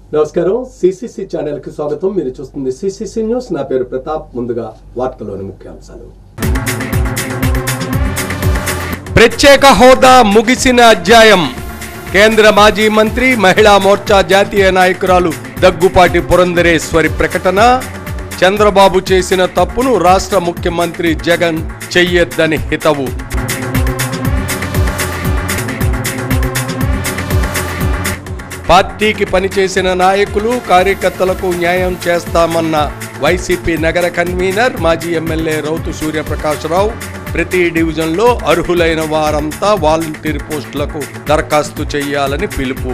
నమస్కారం CCC channel కి స్వాగతం మీరు చూస్తుంది సిసిసి న్యూస్ నా పేరు ప్రతాప్ ముందుగా వార్తలోని ముఖ్యాంశాలు ప్రత్యేక హోదా ముగిసిన అధ్యాయం కేంద్ర మాజీ మంత్రి మహిళా మోర్చా జాతీయ నాయకురాలు దగ్గుపాటి పురంధరేశ్వరి ప్రకటన చంద్రబాబు చేసిన తప్పును రాష్ట్ర ముఖ్యమంత్రి జగన్ చెయ్యొద్దని హితవు పార్టీకి పనిచేసిన నాయకులు కార్యకర్తలకు న్యాయం చేస్తామన్న వైసీపీ నగర కన్వీనర్ మాజీ ఎమ్మెల్యే రౌతు సూర్యప్రకాశ్రావు ప్రతి డివిజన్లో అర్హులైన వారంతా వాలంటీర్ పోస్టులకు దరఖాస్తు చేయాలని పిలుపు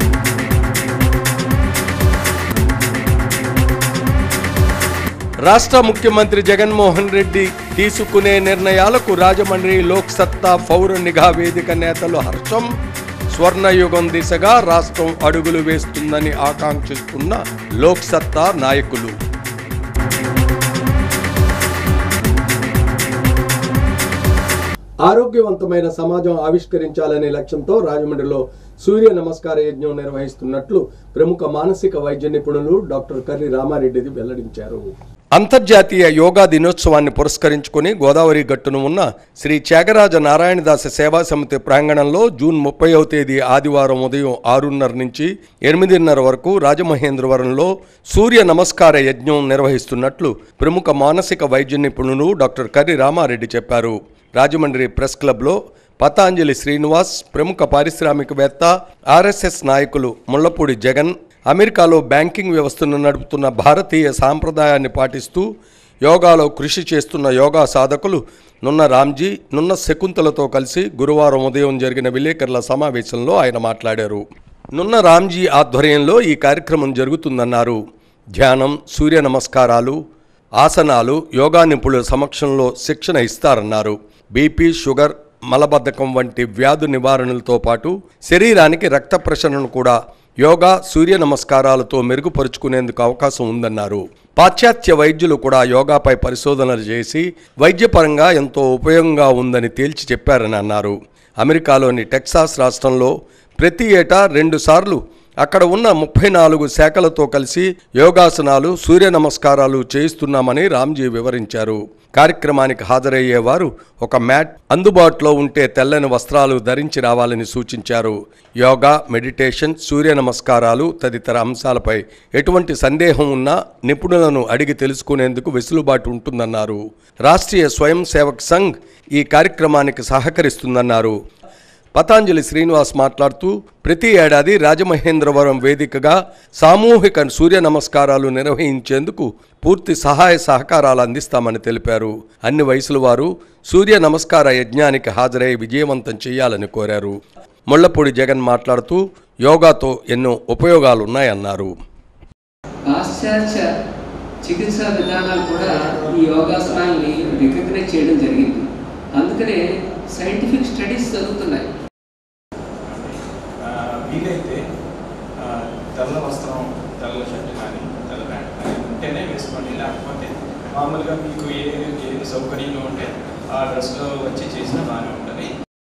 రాష్ట్ర ముఖ్యమంత్రి జగన్మోహన్ రెడ్డి తీసుకునే నిర్ణయాలకు రాజమండ్రి లోక్ సత్తా పౌర నిఘా వేదిక నేతలు హర్షం స్వర్ణయుగం దిశగా రాష్ట్రం అడుగులు వేస్తుందని ఆకాంక్షిస్తున్న లోక్ సత్తా నాయకులు ఆరోగ్యవంతమైన సమాజం ఆవిష్కరించాలనే లక్ష్యంతో రాజమండ్రిలో సూర్య నమస్కార యజ్ఞం నిర్వహిస్తున్నట్లు ప్రముఖ మానసిక వైద్య నిపుణులు డాక్టర్ కర్రి రామారెడ్డి వెల్లడించారు అంతర్జాతీయ యోగా దినోత్సవాన్ని పురస్కరించుకుని గోదావరి గట్టున ఉన్న శ్రీ త్యాగరాజ నారాయణదాస సేవా సమితి ప్రాంగణంలో జూన్ ముప్పైవ తేదీ ఆదివారం ఉదయం ఆరున్నర నుంచి ఎనిమిదిన్నర వరకు రాజమహేంద్రవరంలో సూర్య నమస్కార యజ్ఞం నిర్వహిస్తున్నట్లు ప్రముఖ మానసిక వైద్య నిపుణులు డాక్టర్ కర్రి రామారెడ్డి చెప్పారు రాజమండ్రి ప్రెస్ క్లబ్లో పతాంజలి శ్రీనివాస్ ప్రముఖ పారిశ్రామికవేత్త ఆర్ఎస్ఎస్ నాయకులు ముళ్లపూడి జగన్ అమెరికాలో బ్యాంకింగ్ వ్యవస్థను నడుపుతున్న భారతీయ సాంప్రదాయాన్ని పాటిస్తూ యోగాలో కృషి చేస్తున్న యోగా సాధకులు నున్న రామ్జీ నున్న శకుంతలతో కలిసి గురువారం ఉదయం జరిగిన విలేకరుల సమావేశంలో ఆయన మాట్లాడారు నున్న రామ్జీ ఆధ్వర్యంలో ఈ కార్యక్రమం జరుగుతుందన్నారు ధ్యానం సూర్య నమస్కారాలు ఆసనాలు యోగా నిపుణుల సమక్షంలో శిక్షణ ఇస్తారన్నారు బీపీ షుగర్ మలబద్ధకం వంటి వ్యాధు నివారణలతో పాటు శరీరానికి రక్త ప్రసరణను కూడా యోగా సూర్య నమస్కారాలతో మెరుగుపరుచుకునేందుకు అవకాశం ఉందన్నారు పాశ్చాత్య వైద్యులు కూడా యోగాపై పరిశోధనలు చేసి వైద్యపరంగా ఎంతో ఉపయోగంగా ఉందని తేల్చి చెప్పారని అన్నారు అమెరికాలోని టెక్సాస్ రాష్ట్రంలో ప్రతి ఏటా రెండుసార్లు అక్కడ ఉన్న ముప్పై నాలుగు శాఖలతో కలిసి యోగాసనాలు సూర్య నమస్కారాలు చేయిస్తున్నామని రామ్జీ వివరించారు కార్యక్రమానికి హాజరయ్యేవారు ఒక మ్యాట్ అందుబాటులో ఉంటే తెల్లని వస్త్రాలు ధరించి రావాలని సూచించారు యోగా మెడిటేషన్ సూర్య నమస్కారాలు తదితర అంశాలపై ఎటువంటి సందేహం ఉన్నా నిపుణులను అడిగి తెలుసుకునేందుకు వెసులుబాటు ఉంటుందన్నారు రాష్ట్రీయ స్వయం సేవక్ సంఘ్ ఈ కార్యక్రమానికి సహకరిస్తుందన్నారు పతాంజలి శ్రీనివాస్ మాట్లాడుతూ ప్రతి ఏడాది రాజమహేంద్రవరం వేదికగా సామూహిక సూర్య నమస్కారాలు నిర్వహించేందుకు పూర్తి సహాయ సహకారాలు అందిస్తామని తెలిపారు అన్ని వయసుల వారు సూర్య నమస్కార యజ్ఞానికి హాజరై విజయవంతం చేయాలని కోరారు ముళ్లపూడి జగన్ మాట్లాడుతూ యోగాతో ఎన్నో ఉపయోగాలున్నాయన్నారు పాశ్చాత్య చికిత్సా విధానాలు కూడా ఈ యోగాసనాల్ని రికగ్నైజ్ చేయడం జరిగింది అందుకనే సైంటిఫిక్ స్టడీస్ జరుగుతున్నాయి ఆ, వీలైతే ఆ, తెల్ల వస్త్రం తెల్ల షర్ట్ కానీ తెల్ల ప్యాంట్ కానీ ఉంటేనే వేసుకోండి లేకపోతే మామూలుగా మీకు ఏ ఏ సౌకర్యంగా ఉంటే ఆ డ్రెస్లో వచ్చి చేసినా బాగానే ఉంటుంది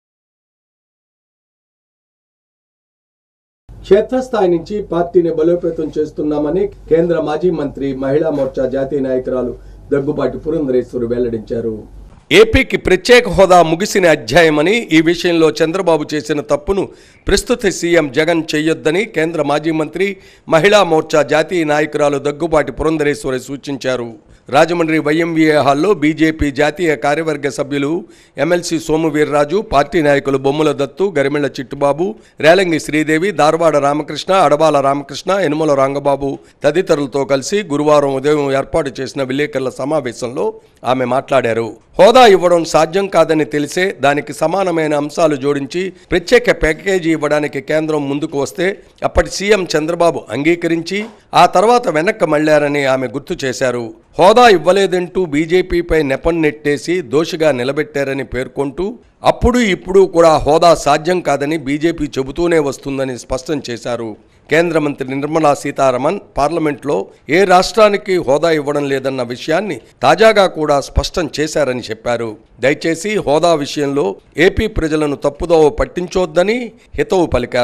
క్షేత్రస్థాయి నుంచి పార్టీని బలోపేతం చేస్తున్నామని కేంద్ర మాజీ మంత్రి మహిళా మోర్చా జాతీయ నాయకురాలు దగ్గుబాటి పురంధరేశ్వరి వెల్లడించారు ఏపీకి ప్రత్యేక హోదా ముగిసిన అధ్యాయమని ఈ విషయంలో చంద్రబాబు చేసిన తప్పును ప్రస్తుత సీఎం జగన్ చేయొద్దని కేంద్ర మాజీ మంత్రి మహిళా మోర్చా జాతీయ నాయకురాలు దగ్గుబాటి పురంధరేశ్వరి సూచించారు రాజమండ్రి వైఎంవీఏ హాల్లో బీజేపీ జాతీయ కార్యవర్గ సభ్యులు ఎమ్మెల్సీ సోము వీర్రాజు పార్టీ నాయకులు బొమ్ముల దత్తు గరిమెళ్ల చిట్టుబాబు రేలంగి శ్రీదేవి దార్వాడ రామకృష్ణ అడబాల రామకృష్ణ యనుమల రంగబాబు తదితరులతో కలిసి గురువారం ఉదయం ఏర్పాటు చేసిన విలేకరుల సమావేశంలో ఆమె మాట్లాడారు హోదా ఇవ్వడం సాధ్యం కాదని తెలిసే దానికి సమానమైన అంశాలు జోడించి ప్రత్యేక ప్యాకేజీ ఇవ్వడానికి కేంద్రం ముందుకు వస్తే అప్పటి సీఎం చంద్రబాబు అంగీకరించి ఆ తర్వాత వెనక్కి మళ్లారని ఆమె గుర్తు చేశారు హోదా ఇవ్వలేదంటూ బీజేపీపై నెపం నెట్టేసి దోషిగా నిలబెట్టారని పేర్కొంటూ అప్పుడు ఇప్పుడు కూడా హోదా సాధ్యం కాదని బీజేపీ చెబుతూనే వస్తుందని స్పష్టం చేశారు కేంద్ర మంత్రి నిర్మలా సీతారామన్ పార్లమెంట్లో ఏ రాష్ట్రానికి హోదా ఇవ్వడం లేదన్న విషయాన్ని తాజాగా కూడా స్పష్టం చేశారని చెప్పారు దయచేసి హోదా విషయంలో ఏపీ ప్రజలను తప్పుదోవ పట్టించొద్దని హితవు పలికారు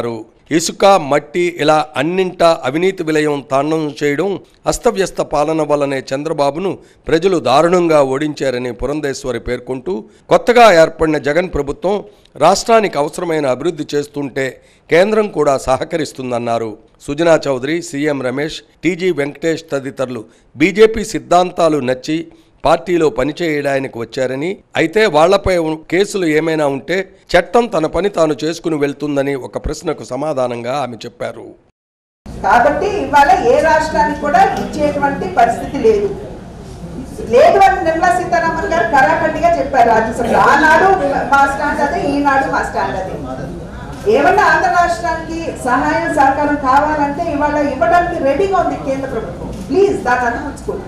ఇసుక మట్టి ఇలా అన్నింటా అవినీతి విలయం తాండవం చేయడం అస్తవ్యస్త పాలన వల్లనే చంద్రబాబును ప్రజలు దారుణంగా ఓడించారని పురంధేశ్వరి పేర్కొంటూ కొత్తగా ఏర్పడిన జగన్ ప్రభుత్వం రాష్ట్రానికి అవసరమైన అభివృద్ధి చేస్తుంటే కేంద్రం కూడా సహకరిస్తుందన్నారు సుజనా చౌదరి సీఎం రమేష్ టీజీ వెంకటేష్ తదితరులు బీజేపీ సిద్ధాంతాలు నచ్చి పార్టీలో పనిచేయడానికి వచ్చారని అయితే వాళ్లపై ఉ- కేసులు ఏమైనా ఉంటే చట్టం తన పని తాను చేసుకుని వెళ్తుందని ఒక ప్రశ్నకు సమాధానంగా ఆమె చెప్పారు కాబట్టి ఇవాళ ఏ రాష్ట్రానికి కూడా ఇచ్చేటువంటి పరిస్థితి లేదు లేదు అని నిర్మలా సీతారామన్ గారు కరాఖండిగా చెప్పారు రాజ్యసభలో ఆనాడు మా స్టాండ్ అదే ఈనాడు మా స్టాండ్ అదే ఏమన్నా ఆంధ్ర రాష్ట్రానికి సహాయం సహకారం కావాలంటే ఇవాళ ఇవ్వడానికి రెడీగా ఉంది కేంద్ర ప్రభుత్వం ప్లీజ్ దాన్ని అందించుకోండి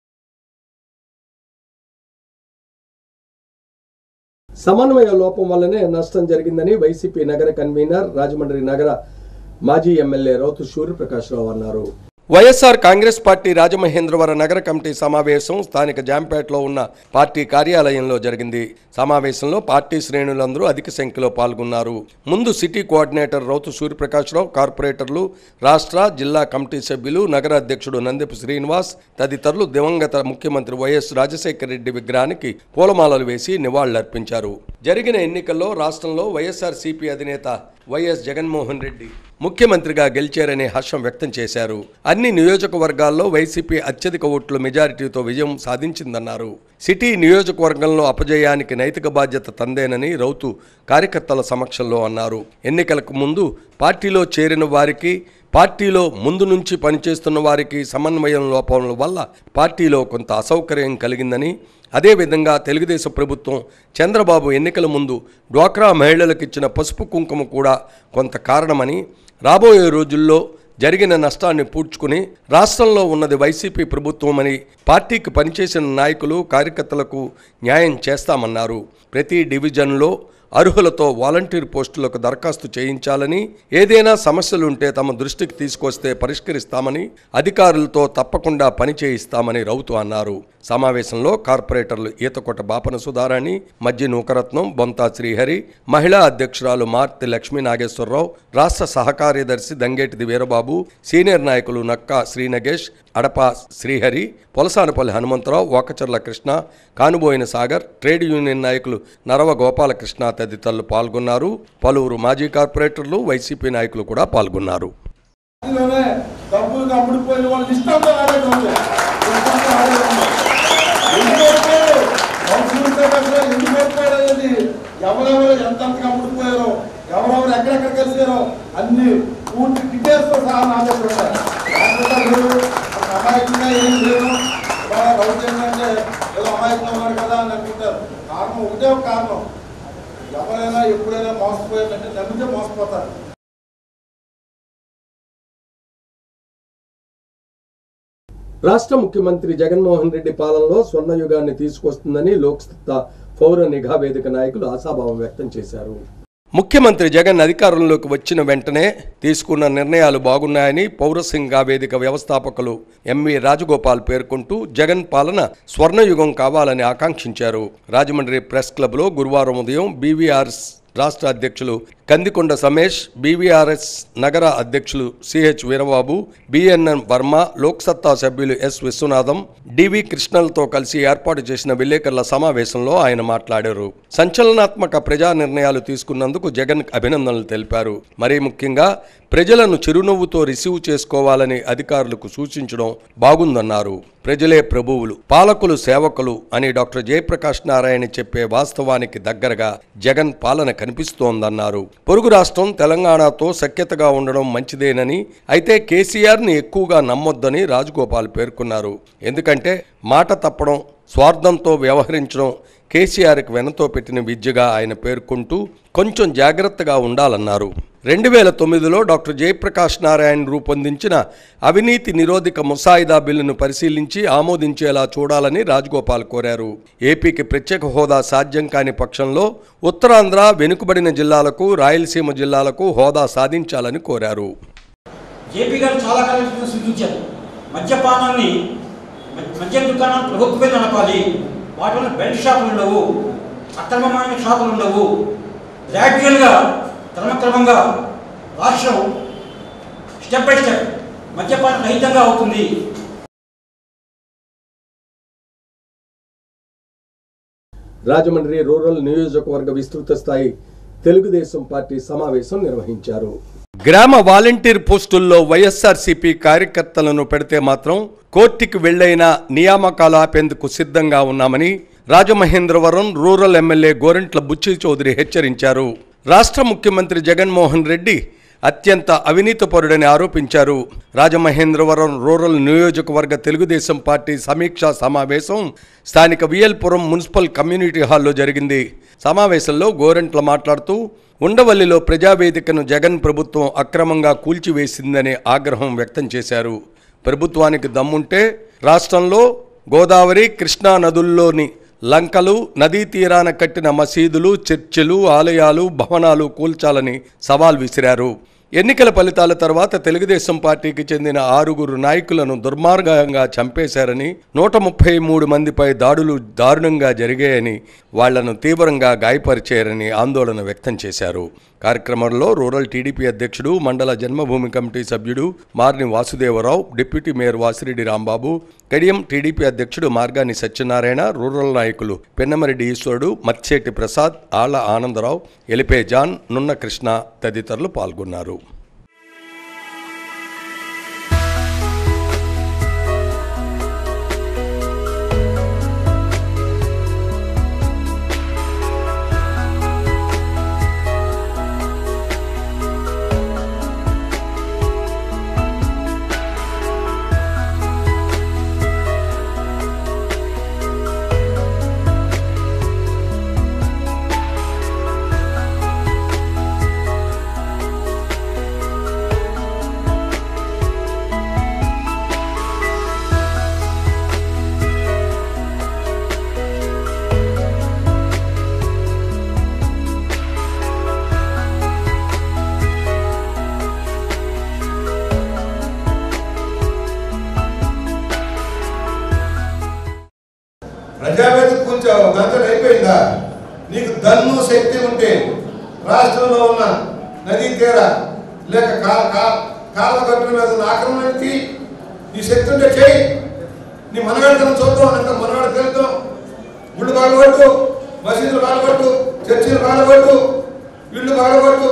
సమన్వయ లోపం వల్లనే నష్టం జరిగిందని వైసీపీ నగర కన్వీనర్ రాజమండ్రి నగర మాజీ ఎమ్మెల్యే రౌతు సూర్యప్రకాశ్రావు అన్నారు వైఎస్ఆర్ కాంగ్రెస్ పార్టీ రాజమహేంద్రవర నగర కమిటీ సమావేశం స్థానిక జాంపేటలో ఉన్న పార్టీ కార్యాలయంలో జరిగింది సమావేశంలో పార్టీ శ్రేణులందరూ అధిక సంఖ్యలో పాల్గొన్నారు ముందు సిటీ కోఆర్డినేటర్ రౌతు సూర్యప్రకాశ్రావు కార్పొరేటర్లు రాష్ట్ర జిల్లా కమిటీ సభ్యులు నగర అధ్యక్షుడు నందెపు శ్రీనివాస్ తదితరులు దివంగత ముఖ్యమంత్రి వైఎస్ రాజశేఖర రెడ్డి విగ్రహానికి పూలమాలలు వేసి నివాళులర్పించారు జరిగిన ఎన్నికల్లో రాష్ట్రంలో వైఎస్ఆర్ సిపి అధినేత వైఎస్ జగన్మోహన్ రెడ్డి ముఖ్యమంత్రిగా గెలిచారనే హర్షం వ్యక్తం చేశారు అన్ని నియోజకవర్గాల్లో వైసీపీ అత్యధిక ఓట్ల మెజారిటీతో విజయం సాధించిందన్నారు సిటీ నియోజకవర్గంలో అపజయానికి నైతిక బాధ్యత తందేనని రౌతు కార్యకర్తల సమక్షంలో అన్నారు ఎన్నికలకు ముందు పార్టీలో చేరిన వారికి పార్టీలో ముందు నుంచి పనిచేస్తున్న వారికి సమన్వయం లోపం వల్ల పార్టీలో కొంత అసౌకర్యం కలిగిందని అదేవిధంగా తెలుగుదేశం ప్రభుత్వం చంద్రబాబు ఎన్నికల ముందు డ్వాక్రా మహిళలకు ఇచ్చిన పసుపు కుంకుమ కూడా కొంత కారణమని రాబోయే రోజుల్లో జరిగిన నష్టాన్ని పూడ్చుకుని రాష్ట్రంలో ఉన్నది వైసీపీ ప్రభుత్వమని పార్టీకి పనిచేసిన నాయకులు కార్యకర్తలకు న్యాయం చేస్తామన్నారు ప్రతి డివిజన్లో అర్హులతో వాలంటీర్ పోస్టులకు దరఖాస్తు చేయించాలని ఏదైనా సమస్యలుంటే తమ దృష్టికి తీసుకొస్తే పరిష్కరిస్తామని అధికారులతో తప్పకుండా పని చేయిస్తామని రౌతు అన్నారు సమావేశంలో కార్పొరేటర్లు ఈతకొట్ట బాపన సుధారాణి మధ్య నూకరత్నం బొంతా శ్రీహరి మహిళా అధ్యక్షురాలు మార్తి లక్ష్మీ నాగేశ్వరరావు రాష్ట్ర సహకార్యదర్శి దంగేటిది వీరబాబు సీనియర్ నాయకులు నక్కా శ్రీనగేష్ అడప శ్రీహరి పొలసానపల్లి హనుమంతరావు వాకచర్ల కృష్ణ కానుబోయిన సాగర్ ట్రేడ్ యూనియన్ నాయకులు నరవ గోపాలకృష్ణ తదితరులు పాల్గొన్నారు పలువురు మాజీ కార్పొరేటర్లు వైసీపీ నాయకులు కూడా పాల్గొన్నారు పార్టీలోనే డబ్బులు అమ్ముడిపోయిన వాళ్ళు లిస్ట్ అంతా రాలేదు ఉంది. లిస్ట్ అంతా రాలేదు ఉంది. ఎందుకు ఓడిపోయారు? కౌన్సిల్ సభ్యులు ఎందుకు ఓడిపోయారు అనేది ఎవరెవరు ఎంతెంతగా అమ్ముడిపోయారో ఎవరెవరు ఎక్కడెక్కడ కలిసారో అన్ని పూర్తి డీటెయిల్స్ తో సహా నా దగ్గర ఉన్నాయి. లేకపోతే లేదు, ఒక అమాయకంగా ఏం లేదు ఇవాళ రౌద్యం అంటే ఏదో అమాయకంగా ఉన్నారు కదా అని అనుకుంటారు కారణం ఒకటే ఒక కారణం ఎవరైనా ఎప్పుడైనా మోసపోయారంటే నమ్మితే మోసపోతారు రాష్ట్ర ముఖ్యమంత్రి జగన్మోహన్ రెడ్డి పాలనలో స్వర్ణయుగాన్ని తీసుకొస్తుందని లోక్సత్తా పౌర నిఘా వేదిక నాయకులు ఆశాభావం వ్యక్తం చేశారు ముఖ్యమంత్రి జగన్ అధికారంలోకి వచ్చిన వెంటనే తీసుకున్న నిర్ణయాలు బాగున్నాయని పౌరసింగా వేదిక వ్యవస్థాపకులు ఎంవి రాజగోపాల్ పేర్కొంటూ జగన్ పాలన స్వర్ణయుగం కావాలని ఆకాంక్షించారు రాజమండ్రి ప్రెస్ క్లబ్లో గురువారం ఉదయం బీవీఆర్ఎస్ రాష్ట్ర అధ్యక్షులు కందికొండ సమేష్ బీవీఆర్ఎస్ నగర అధ్యక్షులు సిహెచ్ వీరబాబు బిఎన్ఎన్ వర్మ లోక్సత్తా సభ్యులు ఎస్ విశ్వనాథం డివి కృష్ణలతో కలిసి ఏర్పాటు చేసిన విలేకరుల సమావేశంలో ఆయన మాట్లాడారు సంచలనాత్మక ప్రజా నిర్ణయాలు తీసుకున్నందుకు జగన్ అభినందనలు తెలిపారు మరీ ముఖ్యంగా ప్రజలను చిరునవ్వుతో రిసీవ్ చేసుకోవాలని అధికారులకు సూచించడం బాగుందన్నారు ప్రజలే ప్రభువులు పాలకులు సేవకులు అని డాక్టర్ జయప్రకాష్ నారాయణ చెప్పే వాస్తవానికి దగ్గరగా జగన్ పాలన కనిపిస్తోందన్నారు పొరుగు రాష్ట్రం తెలంగాణతో సఖ్యతగా ఉండడం మంచిదేనని అయితే కేసీఆర్ని ఎక్కువగా నమ్మొద్దని రాజగోపాల్ పేర్కొన్నారు ఎందుకంటే మాట తప్పడం స్వార్థంతో వ్యవహరించడం కేసీఆర్కి వెనతో పెట్టిన విద్యగా ఆయన పేర్కొంటూ కొంచెం జాగ్రత్తగా ఉండాలన్నారు రెండు వేల తొమ్మిదిలో డాక్టర్ జయప్రకాష్ నారాయణ రూపొందించిన అవినీతి నిరోధక ముసాయిదా బిల్లును పరిశీలించి ఆమోదించేలా చూడాలని రాజగోపాల్ కోరారు ఏపీకి ప్రత్యేక హోదా సాధ్యం కాని పక్షంలో ఉత్తరాంధ్ర వెనుకబడిన జిల్లాలకు రాయలసీమ జిల్లాలకు హోదా సాధించాలని కోరారు జేపీ గారు చాలా కాలం క్రితం సూచించారు మద్యపానాన్ని మ- మద్యం దుకాణాలు ప్రభుత్వమే నడపాలి వాటి వల్ల బెల్ట్ షాపులు ఉండవు అక్రమమైన షాపులు ఉండవు గ్రాడ్యువల్గా క్రమక్రమంగా రాష్ట్రం స్టెప్ బై స్టెప్ మద్యపాన రహితంగా అవుతుంది రాజమండ్రి రూరల్ నియోజకవర్గ విస్తృత స్థాయి తెలుగుదేశం పార్టీ సమావేశం నిర్వహించారు గ్రామ వాలంటీర్ పోస్టుల్లో వైఎస్ఆర్సీపీ కార్యకర్తలను పెడితే మాత్రం కోర్టుకి వెళ్లైనా నియామకాలు ఆపేందుకు సిద్ధంగా ఉన్నామని రాజమహేంద్రవరం రూరల్ ఎమ్మెల్యే గోరంట్ల బుచ్చి చౌదరి హెచ్చరించారు రాష్ట్ర ముఖ్యమంత్రి జగన్మోహన్ రెడ్డి అత్యంత అవినీతిపరుడని ఆరోపించారు రాజమహేంద్రవరం రూరల్ నియోజకవర్గ తెలుగుదేశం పార్టీ సమీక్షా సమావేశం స్థానిక వియల్పురం మున్సిపల్ కమ్యూనిటీ హాల్లో జరిగింది సమావేశంలో గోరంట్ల మాట్లాడుతూ ఉండవల్లిలో ప్రజావేదికను జగన్ ప్రభుత్వం అక్రమంగా కూల్చివేసిందనే ఆగ్రహం వ్యక్తం చేశారు ప్రభుత్వానికి దమ్ముంటే రాష్ట్రంలో గోదావరి కృష్ణా నదుల్లోని లంకలు నదీ తీరాన కట్టిన మసీదులు చర్చిలు ఆలయాలు భవనాలు కూల్చాలని సవాల్ విసిరారు ఎన్నికల ఫలితాల తర్వాత తెలుగుదేశం పార్టీకి చెందిన ఆరుగురు నాయకులను దుర్మార్గంగా చంపేశారని నూట ముప్పై మూడు మందిపై దాడులు దారుణంగా జరిగాయని వాళ్లను తీవ్రంగా గాయపరిచారని ఆందోళన వ్యక్తం చేశారు కార్యక్రమంలో రూరల్ టీడీపీ అధ్యక్షుడు మండల జన్మభూమి కమిటీ సభ్యుడు Marni Vasudevarao deputy mayor Vasireddy Rambabu Kadiyam TDP అధ్యక్షుడు మార్గాని సత్యనారాయణ రూరల్ నాయకులు పెన్నమరెడ్డి ఈశ్వరుడు మత్సేటి ప్రసాద్ ఆళ్ల ఆనందరావు ఎలిపే జాన్ నున్న కృష్ణ తదితరులు పాల్గొన్నారు ప్రజావేదిక కూర్చోవు దాంతో అయిపోయిందా నీకు దన్ను శక్తి ఉంటే రాష్ట్రంలో ఉన్న నదీ తీర లేక కా కా కాళ్ళ గట్టుల మీద ఉన్న ఆక్రమణకి నీ శక్తి ఉంటే చేయి నీ మనగాడితనం చూద్దాం అంటే మనగాడు తెలుద్దాం గుళ్ళు బాగొట్టు మసీదులు బాగొట్టు చర్చిలు బాగొట్టు ఇళ్ళు బాగొట్టు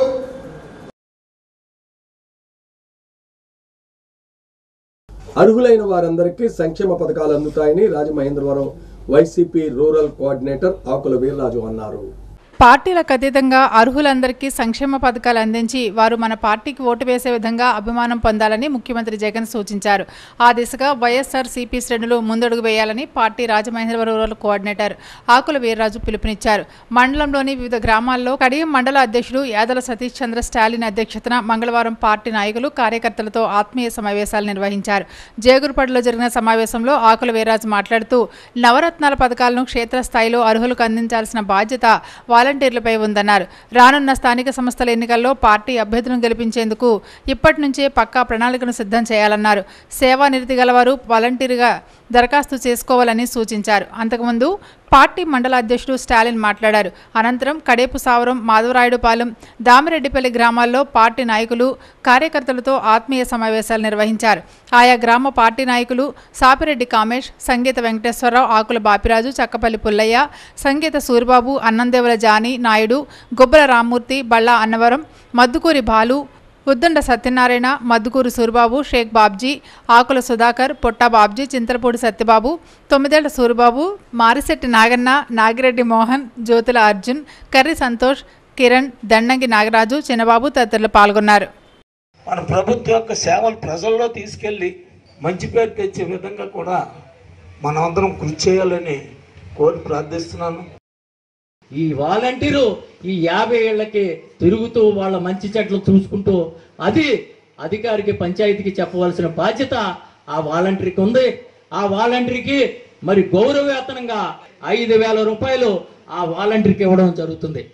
అర్హులైన వారందరికీ సంక్షేమ పథకాలు అందుతాయని Rajamahendravaram YCP rural coordinator Akula Veerraju అన్నారు పార్టీలకు అతీతంగా అర్హులందరికీ సంక్షేమ పథకాలు అందించి వారు మన పార్టీకి ఓటు వేసే విధంగా అభిమానం పొందాలని ముఖ్యమంత్రి జగన్ సూచించారు ఆ దిశగా వైఎస్ఆర్ సిపి శ్రేణులు ముందడుగు వేయాలని party Rajamahendravaram rural coordinator Akula Veerraju పిలుపునిచ్చారు మండలంలోని వివిధ గ్రామాల్లో కడియం మండల అధ్యక్షుడు యాదల సతీష్ చంద్ర స్టాలిన్ అధ్యక్షతన మంగళవారం పార్టీ నాయకులు కార్యకర్తలతో ఆత్మీయ సమావేశాలు నిర్వహించారు జేగురుపడిలో జరిగిన సమావేశంలో ఆకుల వీర్రాజు మాట్లాడుతూ నవరత్నాల పథకాలను క్షేత్రస్థాయిలో అర్హులకు అందించాల్సిన బాధ్యత వాలంటీర్లపై ఉందన్నారు రానున్న స్థానిక సంస్థల ఎన్నికల్లో పార్టీ అభ్యర్థులను గెలిపించేందుకు ఇప్పటి నుంచే పక్కా ప్రణాళికను సిద్ధం చేయాలన్నారు సేవా నిరతి గలవారు వాలంటీర్గా దరఖాస్తు చేసుకోవాలని సూచించారు అంతకుముందు పార్టీ మండల అధ్యక్షుడు స్టాలిన్ మాట్లాడారు అనంతరం కడేపు సావరం మాధవరాయుడుపాలెం దామిరెడ్డిపల్లి గ్రామాల్లో పార్టీ నాయకులు కార్యకర్తలతో ఆత్మీయ సమావేశాలు నిర్వహించారు ఆయా గ్రామ పార్టీ నాయకులు సాపిరెడ్డి కామేష్ సంగీత వెంకటేశ్వరరావు ఆకుల బాపిరాజు చక్కపల్లి పుల్లయ్య సంగీత సూరిబాబు అన్నందేవుల జాని నాయుడు గొబ్బల రామ్మూర్తి బళ్ళా అన్నవరం మద్దుకూరి బాలు ఉద్దండ సత్యనారాయణ మద్దుకూరు సూరిబాబు షేక్ బాబ్జీ ఆకుల సుధాకర్ పొట్టా బాబ్జీ చింతలపూడి సత్యబాబు తొమ్మిదేళ్ల సూరిబాబు మారిశెట్టి నాగన్న నాగిరెడ్డి మోహన్ జ్యోతుల అర్జున్ కర్రి సంతోష్ కిరణ్ దండంగి నాగరాజు చిన్నబాబు తదితరులు పాల్గొన్నారు మన ప్రభుత్వం యొక్క సేవలు ప్రజల్లో తీసుకెళ్ళి మంచి పేరు తెచ్చే విధంగా కూడా మనమందరం కృషి చేయాలని కోరి ప్రార్థిస్తున్నాను ఈ వాలంటీరు ఈ యాభై ఏళ్లకి తిరుగుతూ వాళ్ళ మంచి చెట్లు చూసుకుంటూ అది అధికారికి పంచాయతీకి చెప్పవలసిన బాధ్యత ఆ వాలంటీర్కి ఉంది ఆ వాలంటీర్కి మరి గౌరవవేతనంగా ఐదు వేల రూపాయలు ఆ వాలంటీర్కి ఇవ్వడం జరుగుతుంది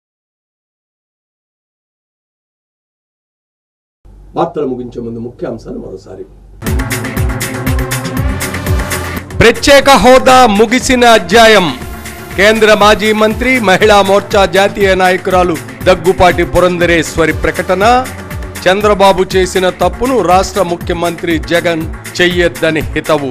వార్తలు ముగించే ముందు ముఖ్యాంశాలు మరోసారి ప్రత్యేక హోదా ముగిసిన అధ్యాయం కేంద్ర మాజీ మంత్రి మహిళా మోర్చా జాతీయ నాయకురాలు దగ్గుపాటి పురంధరేశ్వరి ప్రకటన చంద్రబాబు చేసిన తప్పును రాష్ట్ర ముఖ్యమంత్రి జగన్ చెయ్యొద్దని హితవు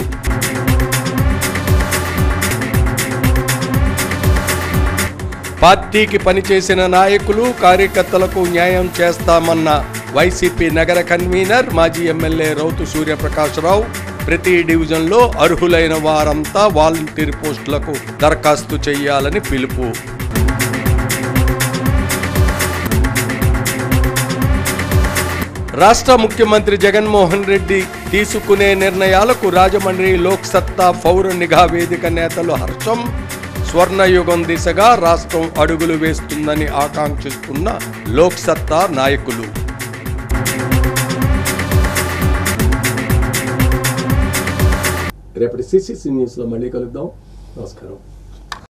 పార్టీకి పనిచేసిన నాయకులు కార్యకర్తలకు న్యాయం చేస్తామన్న వైసీపీ నగర కన్వీనర్ మాజీ ఎమ్మెల్యే రౌతు సూర్యప్రకాశ్రావు ప్రతి డివిజన్లో అర్హులైన వారంతా వాలంటీర్ పోస్టులకు దరఖాస్తు చేయాలని పిలుపు రాష్ట్ర ముఖ్యమంత్రి జగన్మోహన్ రెడ్డి తీసుకునే నిర్ణయాలకు రాజమండ్రి లోక్ సత్తా పౌర నిఘా వేదిక నేతలు హర్షం స్వర్ణయుగం దిశగా రాష్ట్రం అడుగులు వేస్తుందని ఆకాంక్షిస్తున్న లోక్ సత్తా నాయకులు రేపటి సిసిసి న్యూస్లో మళ్ళీ కలుద్దాం నమస్కారం